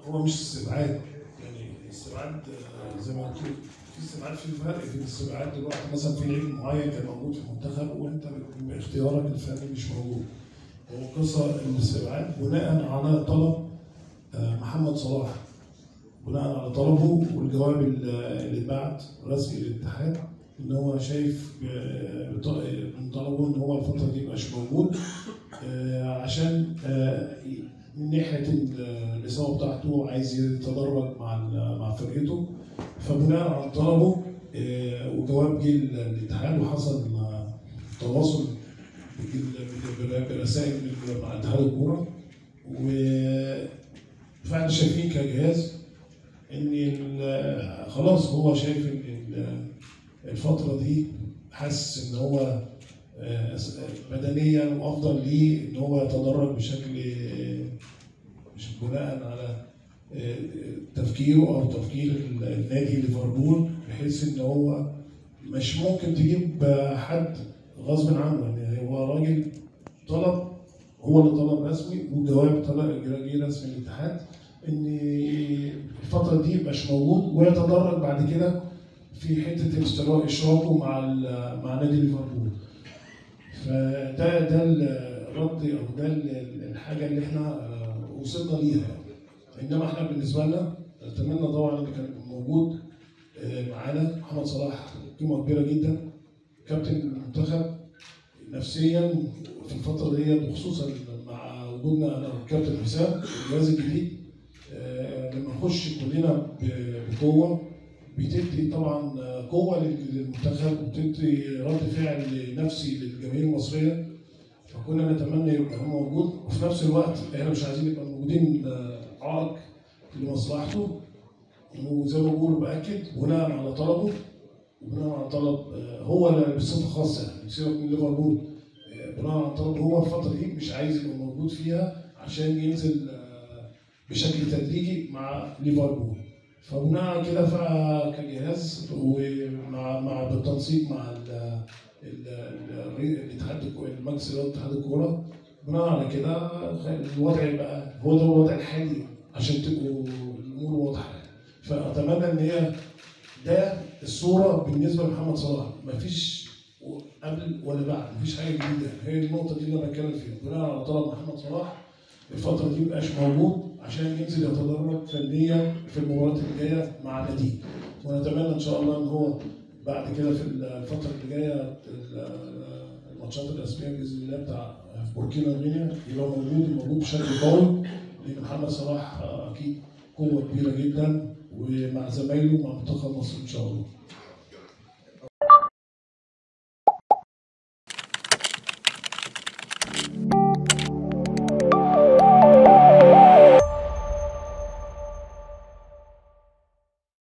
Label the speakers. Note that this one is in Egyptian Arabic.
Speaker 1: هو مش استبعاد يعني استبعاد آه، زي ما قلت لك، في استبعاد في فرق بين الاستبعاد دلوقتي مثلا في لعيب معين كان موجود في المنتخب وانت باختيارك الفني مش موجود هو قصه الاستبعاد بناء على طلب آه، محمد صلاح بناء على طلبه والجواب ال- اللي اتبعت رسمي للاتحاد ان هو شايف آه، بط- من طلبه ان هو الفتره دي مبقاش موجود آه، عشان آه، من ناحيه ال- الاصابه بتاعته عايز يتدرج مع ال- مع فرقته فبناء على طلبه آه، وجواب جه للاتحاد وحصل آه، تواصل بال- بال- برسائل من- مع اتحاد الكوره و فاحنا شايفين كجهاز ان ال- خلاص هو شايف ان ال- الفتره دي حاسس ان هو آه، بدنيا وافضل ليه ان هو يتدرج بشكل آه، مش بناء على آه، تفكيره او تفكير ال- النادي ليفربول بحيث ان هو مش ممكن تجيب آه، حد غصب عنه يعني هو راجل طلب هو اللي طلب رسمي والجواب طلب جه رسمي من الاتحاد ان الفتره دي مش موجود ويتدرج بعد كده في حته اشتراك اشراكه مع ال- مع نادي ليفربول فده ده الرد او ده ال- الحاجه اللي احنا آه، وصلنا ليها انما احنا بالنسبه لنا نتمنى طبعا ان كان يكون موجود آه، معانا محمد صلاح قيمه كبيره جدا كابتن المنتخب نفسيا في الفتره دي وخصوصا مع وجودنا انا والكابتن حسام الجهاز الجديد آه، لما نخش كلنا ب- بقوه بتدي طبعا قوه لل- للمنتخب وبتدي رد فعل نفسي للجماهير المصريه فكنا نتمنى يبقى هو موجود وفي نفس الوقت احنا مش عايزين يبقى موجودين آه، عائق لمصلحته وزي ما بقول باكد بناء على طلبه وبناء على طلب آه، هو اللي بصفه خاصه يعني سيبك من ليفربول آه، بناء على طلب هو الفتره دي مش عايز يبقى موجود فيها عشان ينزل آه، بشكل تدريجي مع ليفربول فبناء على كده فكجهاز ومع مع بالتنسيق مع ال- ال- ال- الاتحاد الكو- المجلس الاداره اتحاد الكوره بناء على كده الوضع يبقى هو ده الوضع الحالي عشان تبقوا الامور واضحه يعني. فاتمنى ان هي ده الصوره بالنسبه لمحمد صلاح مفيش قبل ولا بعد مفيش حاجه جديده هي النقطه دي اللي انا بتكلم فيها بناء على طلب محمد صلاح الفتره دي مبقاش موجود عشان ينزل يتدرب فنيا في المباراه الجايه مع ناديه ونتمنى ان شاء الله ان هو بعد كده في الفتره اللي جايه الماتشات الرسميه باذن الله بتاع في بوركينا غينيا يبقى موجود موجود بشكل قوي لان محمد صلاح اكيد قوه كبيره جدا ومع زمايله مع منتخب مصر ان شاء الله